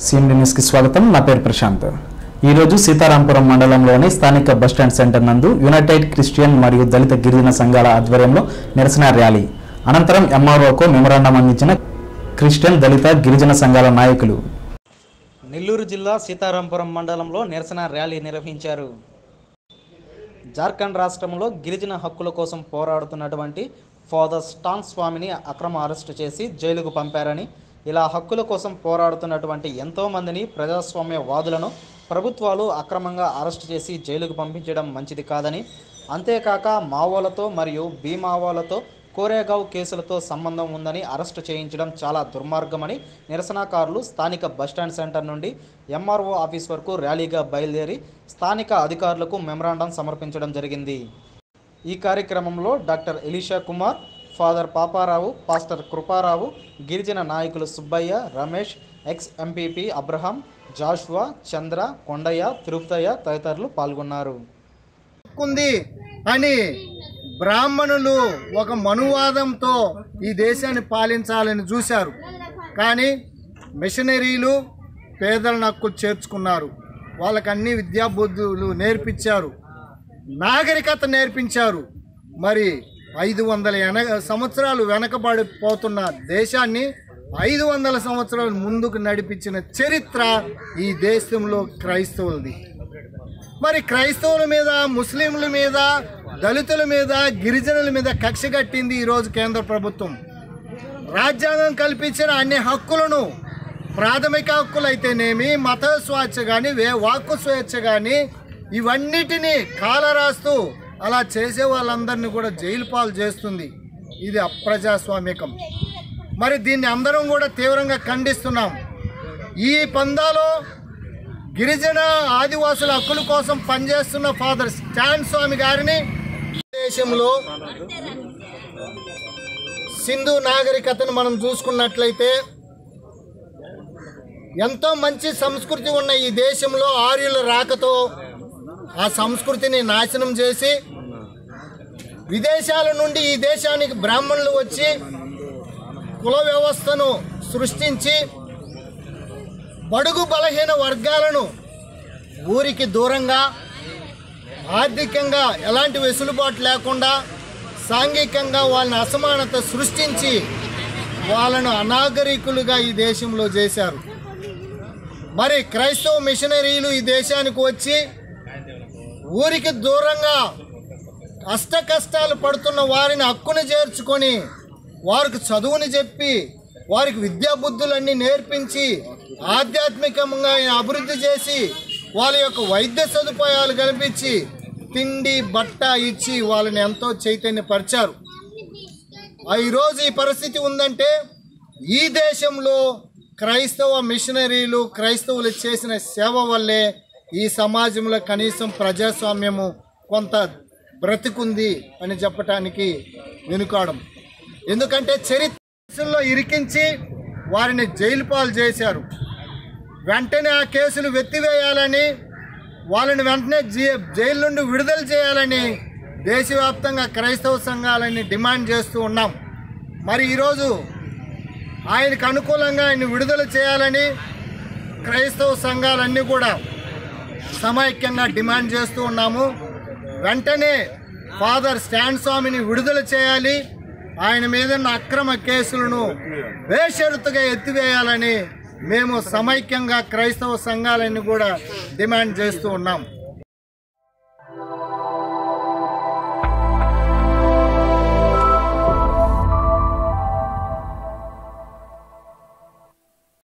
CMD న్యూస్కి స్వాగతం నా పేరు ప్రశాంత్ ఈరోజు సీతారాంపురం మండలంలోని స్థానిక బస్టాండ్ సెంటర్ నందు యునైటెడ్ క్రిస్టియన్ మరియు దళిత గిరిజన సంఘాల ఆధ్వర్యంలో నిరసన ర్యాలీ అనంతరం ఎంఆర్ఓకు మెమరాండం అందించిన క్రిస్టియన్ దళిత గిరిజన సంఘాల నాయకులు నెల్లూరు జిల్లా సీతారాంపురం మండలంలో నిరసన ర్యాలీ నిర్వహించారు జార్ఖండ్ రాష్ట్రంలో గిరిజన హక్కుల కోసం పోరాడుతున్నటువంటి ఫాదర్ స్టాన్ స్వామిని అక్రమ అరెస్టు చేసి జైలుకు పంపారని ఇలా హక్కుల కోసం పోరాడుతున్నటువంటి ఎంతోమందిని ప్రజాస్వామ్య వాదులను ప్రభుత్వాలు అక్రమంగా అరెస్టు చేసి జైలుకు పంపించడం మంచిది కాదని అంతేకాక మావోలతో మరియు బీమావోలతో కోరేగావ్ కేసులతో సంబంధం ఉందని అరెస్టు చేయించడం చాలా దుర్మార్గమని నిరసనకారులు స్థానిక బస్టాండ్ సెంటర్ నుండి ఎంఆర్ఓ ఆఫీస్ వరకు ర్యాలీగా బయలుదేరి స్థానిక అధికారులకు మెమరాండం సమర్పించడం జరిగింది ఈ కార్యక్రమంలో doctor Elisha Kumar father Paparao pastor Kruparao గిరిజన నాయకులు సుబ్బయ్య రమేష్ ఎక్స్ ఎంపీపీ అబ్రహాం జాషువా చంద్ర కొండయ్య తిరుపతయ్య తదితరులు పాల్గొన్నారు ఉంది అని బ్రాహ్మణులు ఒక మనువాదంతో ఈ దేశాన్ని పాలించాలని చూశారు కానీ మిషనరీలు పేదల హక్కులు చేర్చుకున్నారు వాళ్ళకి అన్ని విద్యాబుద్ధులు నేర్పించారు నాగరికత నేర్పించారు మరి ఐదు వందల ఎన సంవత్సరాలు వెనకబడిపోతున్న దేశాన్ని ఐదు వందల సంవత్సరాలు ముందుకు నడిపించిన చరిత్ర ఈ దేశంలో క్రైస్తవులది మరి క్రైస్తవుల మీద ముస్లింల మీద దళితుల మీద గిరిజనుల మీద కక్ష కట్టింది ఈరోజు కేంద్ర ప్రభుత్వం రాజ్యాంగం కల్పించిన అన్ని హక్కులను ప్రాథమిక హక్కులు అయితేనేమి మత స్వేచ్ఛ కానీ వే వాక్కు స్వేచ్ఛ కానీ ఇవన్నిటినీ కాలరాస్తూ అలా చేసే వాళ్ళందరినీ కూడా జైలు పాలు చేస్తుంది ఇది అప్రజాస్వామికం మరి దీన్ని అందరం కూడా తీవ్రంగా ఖండిస్తున్నాం ఈ పందాలో గిరిజన ఆదివాసుల హక్కుల కోసం పనిచేస్తున్న ఫాదర్ స్టాన్ స్వామి గారిని దేశంలో సింధు నాగరికతను మనం చూసుకున్నట్లయితే ఎంతో మంచి సంస్కృతి ఉన్న ఈ దేశంలో ఆర్యుల రాకతో ఆ సంస్కృతిని నాశనం చేసి విదేశాల నుండి ఈ దేశానికి బ్రాహ్మణులు వచ్చి కుల వ్యవస్థను సృష్టించి బడుగు బలహీన వర్గాలను ఊరికి దూరంగా ఆర్థికంగా ఎలాంటి వెసులుబాటు లేకుండా సాంఘికంగా వాళ్ళని అసమానత సృష్టించి వాళ్ళను అనాగరికులుగా ఈ దేశంలో చేశారు మరి క్రైస్తవ మిషనరీలు ఈ దేశానికి వచ్చి ఊరికి దూరంగా అష్ట కష్టాలు పడుతున్న వారిని హక్కును చేర్చుకొని వారికి చదువుని చెప్పి వారికి విద్యాబుద్ధులన్నీ నేర్పించి ఆధ్యాత్మికంగా అభివృద్ధి చేసి వాళ్ళ యొక్క వైద్య సదుపాయాలు కల్పించి తిండి బట్ట ఇచ్చి వాళ్ళని ఎంతో చైతన్యపరిచారు ఆ ఈరోజు ఈ పరిస్థితి ఉందంటే ఈ దేశంలో క్రైస్తవ మిషనరీలు క్రైస్తవులు చేసిన సేవ వల్లే ఈ సమాజంలో కనీసం ప్రజాస్వామ్యము కొంత బ్రతికుంది అని చెప్పటానికి వెనుకాడం ఎందుకంటే చరిత్రలో ఇరికించి వారిని జైలు పాలు చేశారు వెంటనే ఆ కేసులు వెత్తివేయాలని వాళ్ళని వెంటనే జై- జైలు నుండి విడుదల చేయాలని దేశవ్యాప్తంగా క్రైస్తవ సంఘాలని డిమాండ్ చేస్తూ ఉన్నాం మరి ఈరోజు ఆయనకు అనుకూలంగా ఆయన విడుదల చేయాలని క్రైస్తవ సంఘాలన్నీ కూడా సమైక్యంగా డిమాండ్ చేస్తూ ఉన్నాము వెంటనే ఫాదర్ స్టాన్ స్వామిని విడుదల చేయాలి ఆయన మీద ఉన్న అక్రమ కేసులను బేషరతుగా ఎత్తివేయాలని మేము సమైక్యంగా క్రైస్తవ సంఘాలన్నీ కూడా డిమాండ్ చేస్తూ ఉన్నాం